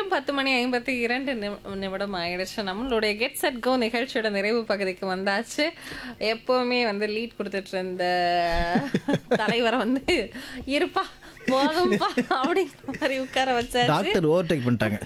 நேரம் பத்து மணி ஐம்பத்தி இரண்டு நிமி- நிமிடம் ஆயிடுச்சு நம்மளுடைய கெட் செட் கோ நிகழ்ச்சியோட நிறைவு பகுதிக்கு வந்தாச்சு எப்பவுமே வந்து லீட் கொடுத்துட்டு இருந்த தலைவரை வந்து இருப்பா போதும்பா அப்படிங்கிற மாதிரி உட்கார வச்சாச்சு டாக்டர் ஓவர்டேக் பண்ணிட்டாங்க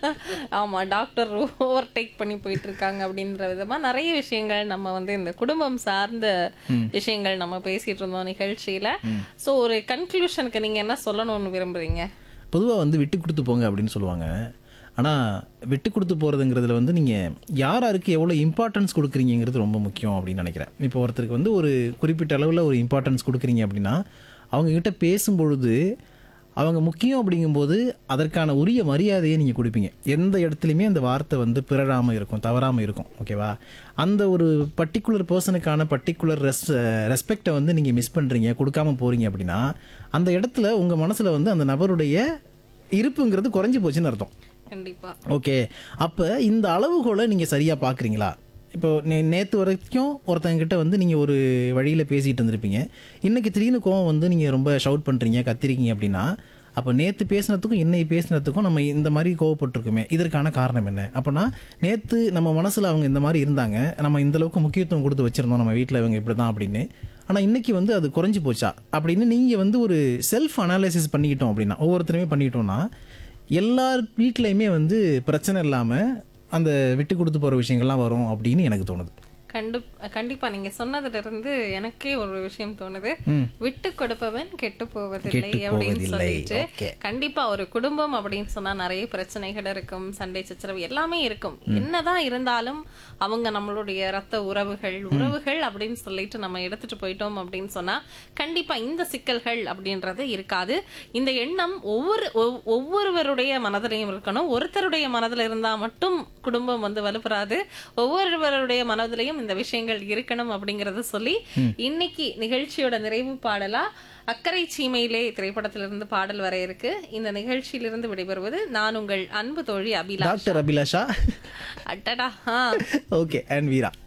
ஆமா டாக்டர் ஓவர்டேக் பண்ணி போயிட்டு இருக்காங்க அப்படின்ற விதமா நிறைய விஷயங்கள் நம்ம வந்து இந்த குடும்பம் சார்ந்த விஷயங்கள் நம்ம பேசிட்டு இருந்தோம் நிகழ்ச்சியில சோ ஒரு கன்க்ளூஷனுக்கு நீங்க என்ன சொல்லணும்னு விரும்புறீங்க பொதுவாக வந்து விட்டு கொடுத்து போங்க அப்படின்னு சொல்லுவாங்க ஆனால் விட்டு கொடுத்து போகிறதுங்கிறதுல வந்து நீங்கள் யார் யாருக்கு எவ்வளோ இம்பார்ட்டன்ஸ் கொடுக்குறீங்கிறது ரொம்ப முக்கியம் அப்படின்னு நினைக்கிறேன் இப்போ ஒருத்தருக்கு வந்து ஒரு குறிப்பிட்ட அளவில் ஒரு இம்பார்ட்டன்ஸ் கொடுக்குறீங்க அப்படின்னா அவங்கக்கிட்ட பேசும்பொழுது அவங்க முக்கியம் அப்படிங்கும்போது அதற்கான உரிய மரியாதையை நீங்கள் கொடுப்பீங்க எந்த இடத்துலையுமே அந்த வார்த்தை வந்து பிறழாமல் இருக்கும் தவறாமல் இருக்கும் ஓகேவா அந்த ஒரு பர்டிகுலர் பர்சனுக்கான பர்டிகுலர் ரெஸ் ரெஸ்பெக்டை வந்து நீங்கள் மிஸ் பண்ணுறீங்க கொடுக்காம போகிறீங்க அப்படின்னா அந்த இடத்துல உங்கள் மனசில் வந்து அந்த நபருடைய இருப்புங்கிறது குறைஞ்சி போச்சுன்னு அர்த்தம் கண்டிப்பா ஓகே அப்போ இந்த அளவுகோலை நீங்கள் சரியாக பார்க்குறீங்களா இப்போ நே நேற்று வரைக்கும் ஒருத்தங்கிட்ட வந்து நீங்கள் ஒரு வழியில் பேசிகிட்டு இருந்திருப்பீங்க இன்றைக்கி திடீர்னு கோவம் வந்து நீங்கள் ரொம்ப ஷவுட் பண்ணுறீங்க கத்திரிக்கீங்க அப்படின்னா அப்போ நேற்று பேசினதுக்கும் இன்னைக்கு பேசினதுக்கும் நம்ம இந்த மாதிரி கோவப்பட்டிருக்குமே இதற்கான காரணம் என்ன அப்போனா நேற்று நம்ம மனசில் அவங்க இந்த மாதிரி இருந்தாங்க நம்ம இந்த அளவுக்கு முக்கியத்துவம் கொடுத்து வச்சுருந்தோம் நம்ம வீட்டில் இவங்க இப்படி தான் அப்படின்னு ஆனால் இன்னைக்கு வந்து அது குறைஞ்சி போச்சா அப்படின்னு நீங்கள் வந்து ஒரு செல்ஃப் அனாலிசிஸ் பண்ணிக்கிட்டோம் அப்படின்னா ஒவ்வொருத்தருமே பண்ணிக்கிட்டோம்னா எல்லார் வீட்லேயுமே வந்து பிரச்சனை இல்லாமல் அந்த விட்டு கொடுத்து போகிற விஷயங்கள்லாம் வரும் அப்படின்னு எனக்கு தோணுது கண்டு கண்டிப்பா நீங்க சொன்னதுல இருந்து எனக்கே ஒரு விஷயம் தோணுது விட்டு கொடுப்பவன் கெட்டு போவதில்லை கெட்டுப் அப்படின்னு போவதில்லை. சொல்லிட்டு Okay. கண்டிப்பா ஒரு குடும்பம் அப்படின்னு சொன்னா நிறைய பிரச்சனைகள் இருக்கும் சண்டை சச்சரவு எல்லாமே இருக்கும் என்னதான் இருந்தாலும் அவங்க நம்மளுடைய ரத்த உறவுகள் உறவுகள் அப்படின்னு சொல்லிட்டு நம்ம எடுத்துட்டு போயிட்டோம் அப்படின்னு சொன்னா கண்டிப்பா இந்த சிக்கல்கள் அப்படின்றது இருக்காது இந்த எண்ணம் ஒவ்வொரு ஒவ்- ஒவ்வொருவருடைய மனதிலையும் இருக்கணும் ஒருத்தருடைய மனதில் இருந்தா மட்டும் குடும்பம் வந்து வலுப்பெறாது ஒவ்வொருவருடைய மனதிலையும் இந்த விஷயங்கள் இருக்கணும் அப்படிங்கறத சொல்லி இன்னைக்கு நிகழ்ச்சியோட நிறைவு பாடலா அக்கறை சீமையிலே திரைப்படத்திலிருந்து பாடல் வர இருக்கு இந்த நிகழ்ச்சியிலிருந்து விடைபெறுவது நான் உங்கள் அன்பு தோழி அபிலா டாக்டர் அபிலாஷா அட்டடா ஆ ஓகே அண்ட் வீரா